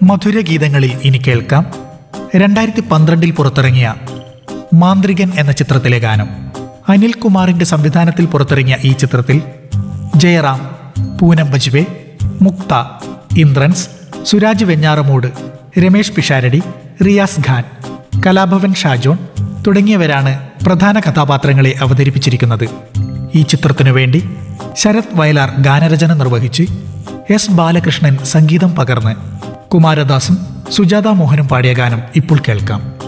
മധുരഗീതങ്ങളിൽ ഇനി കേൾക്കാം രണ്ടായിരത്തി പന്ത്രണ്ടിൽ പുറത്തിറങ്ങിയ മാന്ത്രികൻ എന്ന ചിത്രത്തിലെ ഗാനം അനിൽ കുമാറിന്റെ സംവിധാനത്തിൽ പുറത്തിറങ്ങിയ ഈ ചിത്രത്തിൽ ജയറാം പൂനം ബജ്വേ മുക്ത ഇന്ദ്രൻസ് സുരാജ് വെഞ്ഞാറമൂട് രമേഷ് പിഷാരടി റിയാസ് ഖാൻ കലാഭവൻ ഷാജോൺ തുടങ്ങിയവരാണ് പ്രധാന കഥാപാത്രങ്ങളെ അവതരിപ്പിച്ചിരിക്കുന്നത് ഈ ചിത്രത്തിനു വേണ്ടി ശരത് വയലാർ ഗാനരചന നിർവഹിച്ച് എസ് ബാലകൃഷ്ണൻ സംഗീതം പകർന്ന് കുമാരദാസും സുജാത മോഹനും പാടിയ ഗാനം ഇപ്പോൾ കേൾക്കാം